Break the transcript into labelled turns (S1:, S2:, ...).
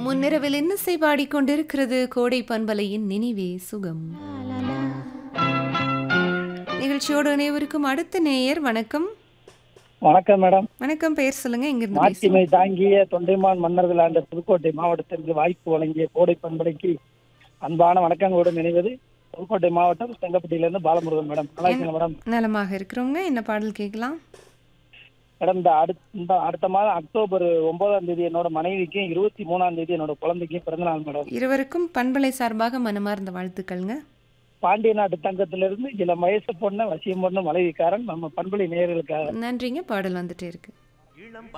S1: முன்னிரவில் இன்னிசை பாடிக்கொண்டிருக்கிறது கோடை பண்பலையின் நினைவே சுகம் நிகழ்ச்சியோடு இணையவருக்கும் அடுத்த நேயர் வணக்கம்
S2: வணக்கம் மேடம்
S1: வணக்கம் பெயர் சொல்லுங்க எங்கிருந்து பேசுறீங்க?
S2: மாட்சிமை தாங்கிய தொண்டைமான் மன்னர்கள் ஆண்ட புதுக்கோட்டை மாவட்டத்திற்கு வாய்ப்பு வழங்கிய கோடை பண்பலைக்கு அன்பான வணக்கங்களோடு நினைவது புதுக்கோட்டை மாவட்டம் செங்கப்பட்டியிலிருந்து பாலமுருகன் மேடம் நல்லா இருக்கீங்களா மேடம்
S1: நலமாக இருக்கிறவங்க என்ன பாடல் கேட்கலாம்
S2: மேடம் இந்த அடுத்த இந்த அடுத்த மாதம் அக்டோபர் ஒன்பதாம் தேதி என்னோட மனைவிக்கும் இருபத்தி மூணாம் தேதி என்னோட குழந்தைக்கும் பிறந்த நாள் மேடம்
S1: இருவருக்கும் பண்பலை சார்பாக மனமார்ந்த வாழ்த்துக்கள்ங்க
S2: பாண்டிய நாட்டு தங்கத்திலிருந்து இள வயசு பொண்ணு வசியம் பொண்ணு மனைவிக்காரன் நம்ம பண்பலை நேயர்களுக்காக
S1: நன்றிங்க பாடல் வந்துட்டே இருக்கு